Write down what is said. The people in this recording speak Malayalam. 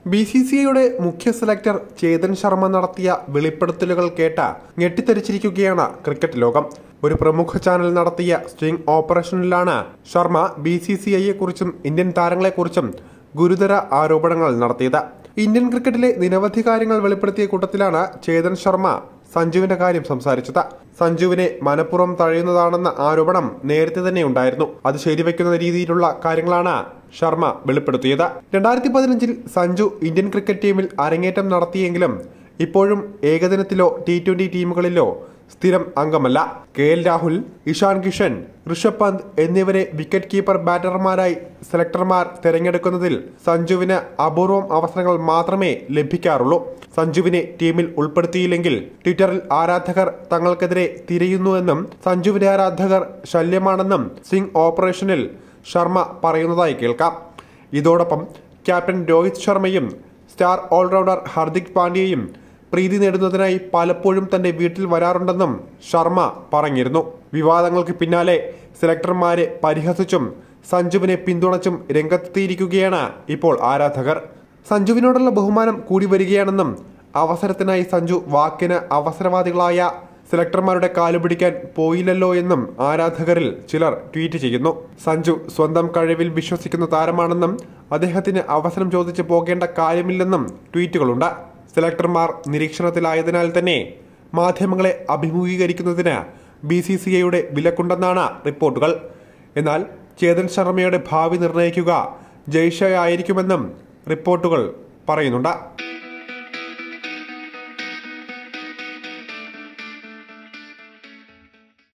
ബി സി സി ഐയുടെ മുഖ്യ സെലക്ടർ ചേതൻ ശർമ്മ നടത്തിയ വെളിപ്പെടുത്തലുകൾ കേട്ട ഞെട്ടിത്തെറിച്ചിരിക്കുകയാണ് ക്രിക്കറ്റ് ലോകം ഒരു പ്രമുഖ ചാനൽ നടത്തിയ സ്ട്രിംഗ് ഓപ്പറേഷനിലാണ് ശർമ്മ ബി സി സി ഐയെക്കുറിച്ചും ഇന്ത്യൻ താരങ്ങളെക്കുറിച്ചും ഗുരുതര ആരോപണങ്ങൾ നടത്തിയത് ഇന്ത്യൻ ക്രിക്കറ്റിലെ നിരവധി കാര്യങ്ങൾ വെളിപ്പെടുത്തിയ കൂട്ടത്തിലാണ് ചേതൻ ശർമ്മ സഞ്ജുവിന്റെ കാര്യം സംസാരിച്ചത് സഞ്ജുവിനെ മനഃപൂർവ്വം തഴയുന്നതാണെന്ന ആരോപണം നേരത്തെ തന്നെ ഉണ്ടായിരുന്നു അത് ശരിവെക്കുന്ന രീതിയിലുള്ള കാര്യങ്ങളാണ് ശർമ്മ വെളിപ്പെടുത്തിയത് രണ്ടായിരത്തി പതിനഞ്ചിൽ സഞ്ജു ഇന്ത്യൻ ക്രിക്കറ്റ് ടീമിൽ അരങ്ങേറ്റം നടത്തിയെങ്കിലും ഇപ്പോഴും ഏകദിനത്തിലോ ടി ട്വന്റി ടീമുകളിലോ സ്ഥിരം അംഗമല്ല കെ എൽ രാഹുൽ ഇഷാൻ കിഷൻ ഋഷഭ് പന്ത് എന്നിവരെ വിക്കറ്റ് കീപ്പർ ബാറ്റർമാരായി സെലക്ടർമാർ തെരഞ്ഞെടുക്കുന്നതിൽ സഞ്ജുവിന് അപൂർവം അവസരങ്ങൾ മാത്രമേ ലഭിക്കാറുള്ളൂ സഞ്ജുവിനെ ടീമിൽ ഉൾപ്പെടുത്തിയില്ലെങ്കിൽ ട്വിറ്ററിൽ ആരാധകർ തങ്ങൾക്കെതിരെ തിരിയുന്നുവെന്നും സഞ്ജുവിന്റെ ആരാധകർ ശല്യമാണെന്നും സിംഗ് ഓപ്പറേഷനിൽ ശർമ്മ പറയുന്നതായി കേൾക്കാം ഇതോടൊപ്പം ക്യാപ്റ്റൻ രോഹിത് ശർമ്മയും സ്റ്റാർ ഓൾറൗണ്ടർ ഹർദിക് പാണ്ഡ്യയും പ്രീതി നേടുന്നതിനായി പലപ്പോഴും തന്റെ വീട്ടിൽ വരാറുണ്ടെന്നും ശർമ്മ പറഞ്ഞിരുന്നു വിവാദങ്ങൾക്ക് പിന്നാലെ സെലക്ടർമാരെ പരിഹസിച്ചും സഞ്ജുവിനെ പിന്തുണച്ചും രംഗത്തെത്തിയിരിക്കുകയാണ് ഇപ്പോൾ ആരാധകർ സഞ്ജുവിനോടുള്ള ബഹുമാനം കൂടി വരികയാണെന്നും അവസരത്തിനായി സഞ്ജു വാക്കിന് അവസരവാദികളായ സെലക്ടർമാരുടെ കാലുപിടിക്കാൻ പോയില്ലല്ലോ എന്നും ആരാധകരിൽ ചിലർ ട്വീറ്റ് ചെയ്യുന്നു സഞ്ജു സ്വന്തം കഴിവിൽ വിശ്വസിക്കുന്ന താരമാണെന്നും അദ്ദേഹത്തിന് അവസരം ചോദിച്ചു പോകേണ്ട കാര്യമില്ലെന്നും ട്വീറ്റുകളുണ്ട് സെലക്ടർമാർ നിരീക്ഷണത്തിലായതിനാൽ തന്നെ മാധ്യമങ്ങളെ അഭിമുഖീകരിക്കുന്നതിന് ബി സി സി ഐയുടെ വിലക്കുണ്ടെന്നാണ് റിപ്പോർട്ടുകൾ എന്നാൽ ചേതൻ ശർമ്മയുടെ ഭാവി നിർണ്ണയിക്കുക ജയ്ഷ ആയിരിക്കുമെന്നും റിപ്പോർട്ടുകൾ പറയുന്നുണ്ട്